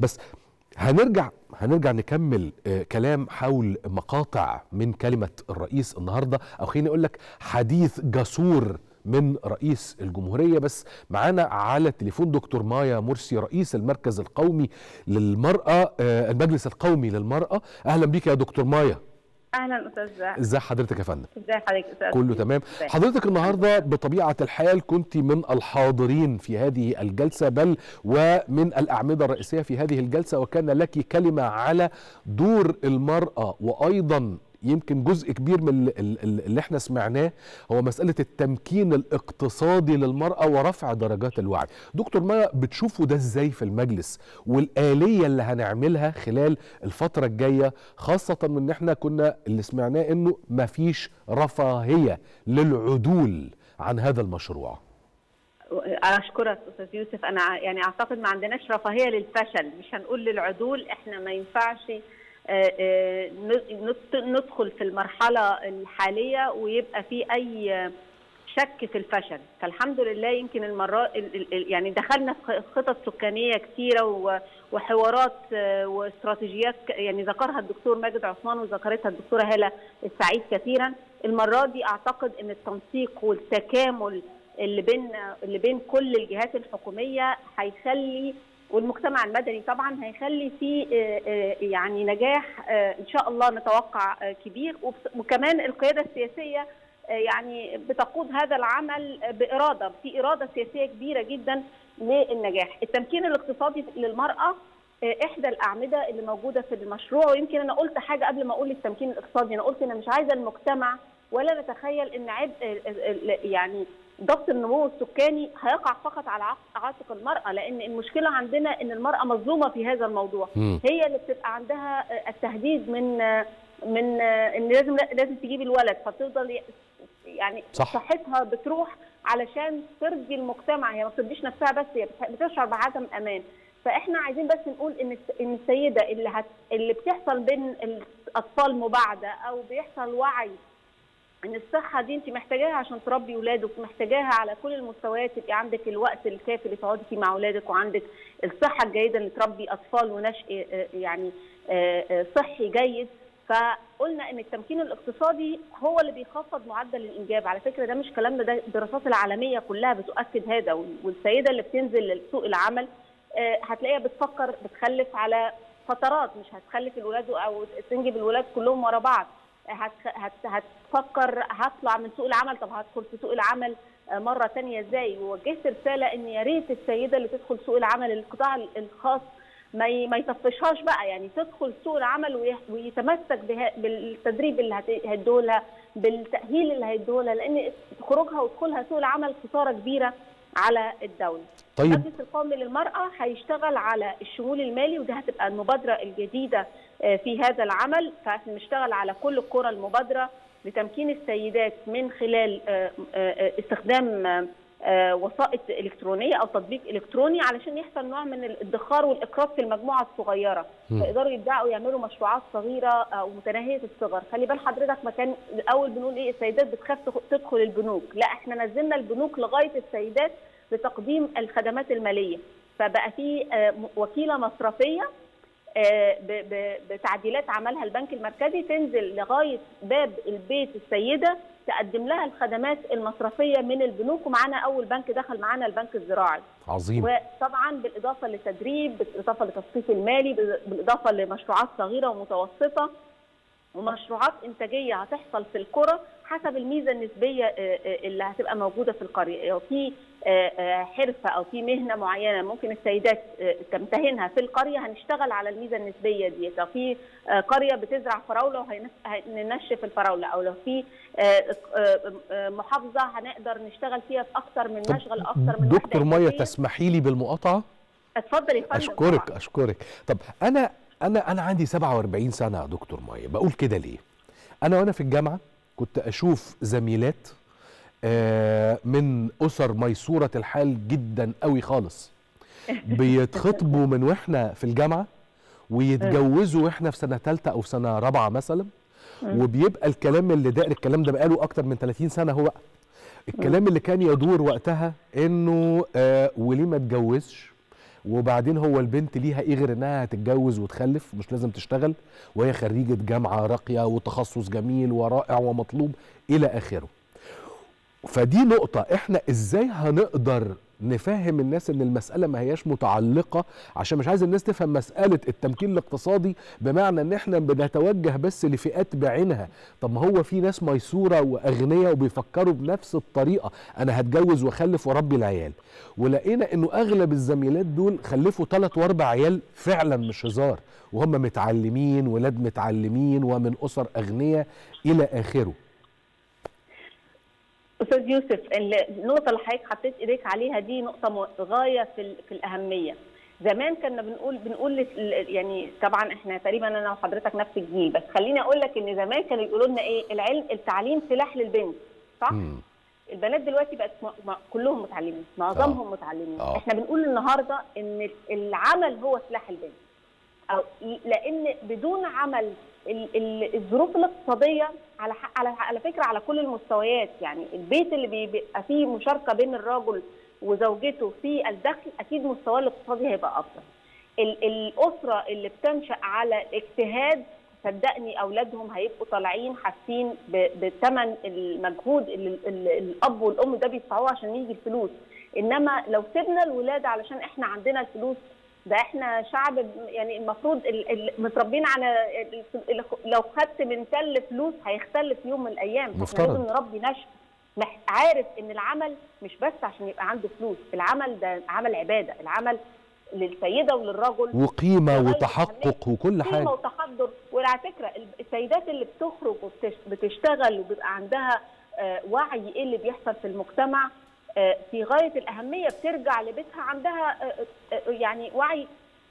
بس هنرجع هنرجع نكمل آه، كلام حول مقاطع من كلمة الرئيس النهاردة أو خليني أقول لك حديث جسور من رئيس الجمهورية بس معانا على التليفون دكتور مايا مرسي رئيس المركز القومي للمرأة آه، المجلس القومي للمرأة أهلا بيك يا دكتور مايا اهلا استاذ زاهد ازي حضرتك يا فندم ازي حضرتك استاذ كله تمام ازاي؟ حضرتك النهارده بطبيعه الحال كنت من الحاضرين في هذه الجلسه بل ومن الاعمده الرئيسيه في هذه الجلسه وكان لك كلمه على دور المراه وايضا يمكن جزء كبير من ال- ال- ال- اللي احنا سمعناه هو مساله التمكين الاقتصادي للمراه ورفع درجات الوعي. دكتور ما بتشوفوا ده ازاي في المجلس والاليه اللي هنعملها خلال الفتره الجايه خاصه من ان احنا كنا اللي سمعناه انه مفيش رفاهيه للعدول عن هذا المشروع. اشكرك استاذ يوسف انا ع- يعني اعتقد ما عندناش رفاهيه للفشل مش هنقول للعدول احنا ما ينفعش آه، آه، ن- نت- ندخل في المرحله الحاليه ويبقى في اي آه، شك في الفشل فالحمد لله يمكن المرة ال- ال- ال- يعني دخلنا في خطط سكانيه كثيره و- وحوارات آه، واستراتيجيات ك- يعني ذكرها الدكتور ماجد عثمان وذكرتها الدكتوره هاله السعيد كثيرا المره دي اعتقد ان التنسيق والتكامل اللي بين اللي بين كل الجهات الحكوميه هيخلي والمجتمع المدني طبعا هيخلي في آه، آه، يعني نجاح آه، ان شاء الله نتوقع آه، كبير وبس- وكمان القياده السياسيه آه، يعني بتقود هذا العمل آه، باراده في اراده سياسيه كبيره جدا للنجاح التمكين الاقتصادي للمراه آه، احدى الاعمده اللي موجوده في المشروع ويمكن انا قلت حاجه قبل ما اقول التمكين الاقتصادي انا قلت انا مش عايزه المجتمع ولا نتخيل ان عبء ال- ال- ال- يعني ضبط النمو السكاني هيقع فقط على عق- عاتق المراه لان المشكله عندنا ان المراه مظلومه في هذا الموضوع مم. هي اللي بتبقى عندها آه، التهديد من آه، من آه، ان لازم لازم تجيب الولد فتفضل ي- يعني صح. صحتها بتروح علشان ترضي المجتمع هي ما بترضيش نفسها بس هي بت- بتشعر بعدم امان فاحنا عايزين بس نقول ان الس- ان السيده اللي هت اللي بتحصل بين الاطفال مباعده او بيحصل وعي ان الصحه دي انت محتاجاها عشان تربي ولادك محتاجاها على كل المستويات تبقى عندك الوقت الكافي اللي تقعدي فيه مع اولادك وعندك الصحه الجيده اللي تربي اطفال ونشء آه، يعني آه، آه، صحي جيد فقلنا ان التمكين الاقتصادي هو اللي بيخفض معدل الانجاب على فكره ده مش كلامنا ده الدراسات العالميه كلها بتؤكد هذا وال- والسيده اللي بتنزل لسوق العمل آه، هتلاقيها بتفكر بتخلف على فترات مش هتخلف الولاد او تنجب الولاد كلهم ورا بعض هت هت هتفكر هطلع من سوق العمل طب هدخل في سوق العمل آه، مره تانية ازاي ووجهت رساله ان يا ريت السيده اللي تدخل سوق العمل القطاع الخاص ما ي- ما يطفشهاش بقى يعني تدخل سوق العمل ويه- ويتمسك بها بالتدريب اللي هت- هيدولها بالتاهيل اللي هيدولها لان خروجها ودخولها سوق العمل خساره كبيره على الدوله. طيب المجلس القومي للمرأة هيشتغل على الشمول المالي وده هتبقى المبادرة الجديدة آه، في هذا العمل فهنشتغل على كل القرى المبادرة لتمكين السيدات من خلال آه، آه، استخدام آه، آه، وسائط إلكترونية أو تطبيق إلكتروني علشان يحصل نوع من الادخار والإقراض في المجموعة الصغيرة مم. فيقدروا يبدأوا يعملوا مشروعات صغيرة أو متناهية الصغر خلي بال حضرتك ما كان الأول بنقول إيه السيدات بتخاف تخ- تدخل البنوك لا إحنا نزلنا البنوك لغاية السيدات لتقديم الخدمات الماليه فبقى في آه، م- وكيله مصرفيه آه، ب- ب- بتعديلات عملها البنك المركزي تنزل لغايه باب البيت السيده تقدم لها الخدمات المصرفيه من البنوك ومعانا اول بنك دخل معانا البنك الزراعي عظيم وطبعا بالاضافه للتدريب بالاضافه للتصفيق المالي بالاضافه لمشروعات صغيره ومتوسطه ومشروعات انتاجيه هتحصل في القرى حسب الميزه النسبيه آه، آه، اللي هتبقى موجوده في القريه لو في آه، آه، حرفه او في مهنه معينه ممكن السيدات آه، تمتهنها في القريه هنشتغل على الميزه النسبيه دي لو في آه، قريه بتزرع فراوله وهننشف الفراوله او لو في آه، آه، آه، محافظه هنقدر نشتغل فيها في اكتر من طب مشغل اكتر من دكتور وحدة مايا إنتاجية. تسمحي لي بالمقاطعه اتفضل يا فندم اشكرك طبعاً. اشكرك طب انا انا انا عندي 47 سنه يا دكتور مايا بقول كده ليه انا وانا في الجامعه كنت اشوف زميلات آه، من اسر ميسوره الحال جدا قوي خالص بيتخطبوا من واحنا في الجامعه ويتجوزوا واحنا في سنه ثالثه او سنه رابعه مثلا وبيبقى الكلام اللي داير الكلام ده بقاله اكتر من 30 سنه هو الكلام اللي كان يدور وقتها انه آه وليه ما اتجوزش وبعدين هو البنت ليها ايه غير انها هتتجوز وتخلف مش لازم تشتغل وهي خريجه جامعه راقيه وتخصص جميل ورائع ومطلوب الى اخره فدي نقطة احنا ازاي هنقدر نفهم الناس ان المسألة ما هياش متعلقة عشان مش عايز الناس تفهم مسألة التمكين الاقتصادي بمعنى ان احنا بنتوجه بس لفئات بعينها طب ما هو في ناس ميسورة واغنياء وبيفكروا بنفس الطريقة انا هتجوز واخلف واربي العيال ولقينا انه اغلب الزميلات دول خلفوا ثلاث واربع عيال فعلا مش هزار وهم متعلمين ولاد متعلمين ومن اسر اغنياء الى اخره استاذ يوسف النقطه اللي حضرتك حطيت ايديك عليها دي نقطه غايه في, في الاهميه زمان كنا بنقول بنقول يعني طبعا احنا تقريبا انا وحضرتك نفس الجيل بس خليني اقول لك ان زمان كانوا يقولوا لنا ايه العلم التعليم سلاح للبنت صح؟ مم. البنات دلوقتي بقت كلهم متعلمين معظمهم آه. متعلمين آه. احنا بنقول النهارده ان العمل هو سلاح البنت أو لان بدون عمل الظروف الاقتصاديه على على على فكره على كل المستويات يعني البيت اللي بيبقى فيه مشاركه بين الرجل وزوجته في الدخل اكيد مستواه الاقتصادي هيبقى افضل. الاسره اللي بتنشا على اجتهاد صدقني اولادهم هيبقوا طالعين حاسين بثمن المجهود اللي الاب والام ده بيدفعوه عشان يجي الفلوس انما لو سيبنا الولاده علشان احنا عندنا الفلوس ده احنا شعب يعني المفروض متربيين على لو خدت من تل فلوس هيختل في يوم من الايام مفترض. احنا لازم نربي نشء عارف ان العمل مش بس عشان يبقى عنده فلوس العمل ده عمل عباده العمل للسيده وللرجل وقيمه وتحقق وكل حاجه قيمه وتحضر وعلى فكره السيدات اللي بتخرج وبتشتغل وبيبقى عندها وعي ايه اللي بيحصل في المجتمع في غايه الاهميه بترجع لبيتها عندها يعني وعي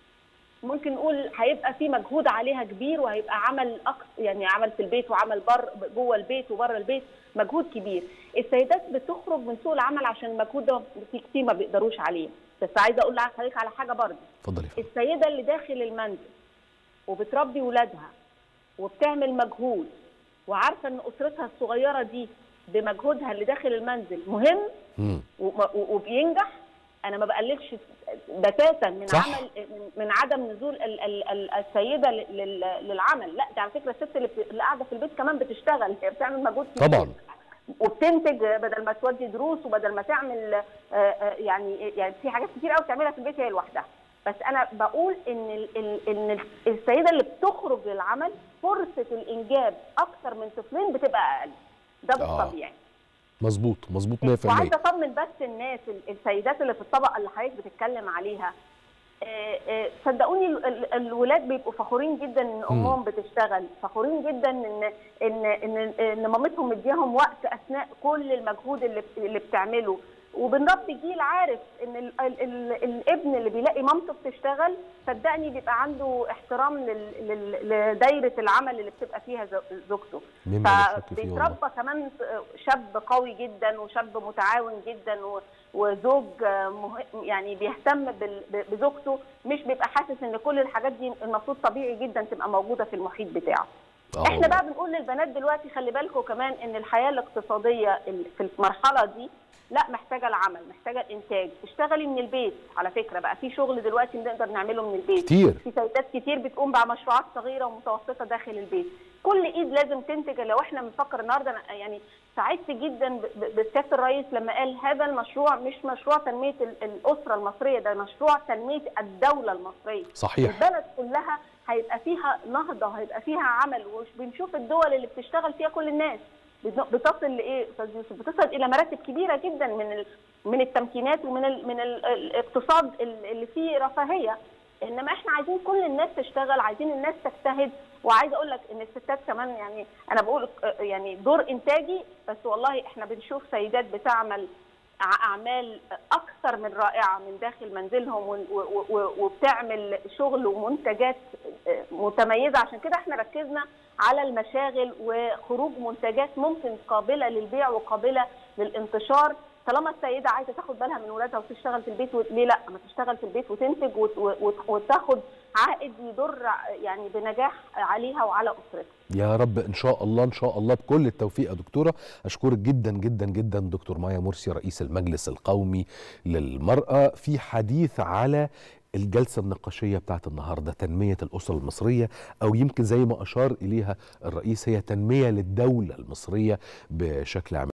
ممكن نقول هيبقى في مجهود عليها كبير وهيبقى عمل أكثر يعني عمل في البيت وعمل بر جوه البيت وبره البيت مجهود كبير السيدات بتخرج من سوق العمل عشان المجهود ده في كتير ما بيقدروش عليه بس عايزه اقول لحضرتك على حاجه برضه اتفضلي السيده اللي داخل المنزل وبتربي ولادها وبتعمل مجهود وعارفه ان اسرتها الصغيره دي بمجهودها اللي داخل المنزل مهم مم. وبينجح انا ما بقللش بتاتا من صح. عمل من عدم نزول ال ال ال السيده للعمل لا ده على فكره الست اللي, اللي قاعده في البيت كمان بتشتغل هي بتعمل مجهود كبير طبعا وبتنتج بدل ما تودي دروس وبدل ما تعمل يعني يعني في حاجات كتير قوي بتعملها في البيت هي لوحدها بس انا بقول ان ال ال ان السيده اللي بتخرج للعمل فرصه الانجاب اكثر من طفلين بتبقى اقل ده بالطبيعي مظبوط مظبوط 100% وعايزه اطمن بس الناس السيدات اللي في الطبقه اللي حضرتك بتتكلم عليها صدقوني الولاد بيبقوا فخورين جدا ان امهم بتشتغل فخورين جدا ان ان ان, إن مامتهم مدياهم وقت اثناء كل المجهود اللي اللي بتعمله وبنربي جيل عارف ان ال ال ال الابن اللي بيلاقي مامته بتشتغل صدقني بيبقى عنده احترام لدايره العمل اللي بتبقى فيها زوجته فبيتربى كمان شاب قوي جدا وشاب متعاون جدا وزوج يعني بيهتم بزوجته مش بيبقى حاسس ان كل الحاجات دي المفروض طبيعي جدا تبقى موجوده في المحيط بتاعه أوه. احنا بقى بنقول للبنات دلوقتي خلي بالكم كمان ان الحياه الاقتصاديه في المرحله دي لا محتاجه العمل محتاجه الانتاج تشتغلي من البيت على فكره بقى في شغل دلوقتي بنقدر نعمله من البيت كتير في سيدات كتير بتقوم بمشروعات صغيره ومتوسطه داخل البيت كل ايد لازم تنتج لو احنا بنفكر النهارده يعني سعدت جدا بسياده الرئيس لما قال هذا المشروع مش مشروع تنميه الاسره المصريه ده مشروع تنميه الدوله المصريه صحيح البلد كلها هيبقى فيها نهضه هيبقى فيها عمل ومش بنشوف الدول اللي بتشتغل فيها كل الناس بتصل لايه استاذ يوسف بتصل الى مراتب كبيره جدا من من التمكينات ومن ال من ال الاقتصاد اللي فيه رفاهيه انما احنا عايزين كل الناس تشتغل عايزين الناس تجتهد وعايزه اقول لك ان الستات كمان يعني انا بقول يعني دور انتاجي بس والله احنا بنشوف سيدات بتعمل اعمال اكثر من رائعه من داخل منزلهم وبتعمل شغل ومنتجات متميزه عشان كده احنا ركزنا على المشاغل وخروج منتجات ممكن قابله للبيع وقابله للانتشار طالما السيده عايزه تاخد بالها من ولادها وتشتغل في البيت ليه لا ما تشتغل في البيت وتنتج وتاخد عائد يضر يعني بنجاح عليها وعلى اسرتها يا رب ان شاء الله ان شاء الله بكل التوفيق يا دكتوره اشكرك جدا جدا جدا دكتور مايا مرسي رئيس المجلس القومي للمراه في حديث على الجلسة النقاشية بتاعت النهاردة تنمية الأسرة المصرية أو يمكن زي ما أشار إليها الرئيس هي تنمية للدولة المصرية بشكل عام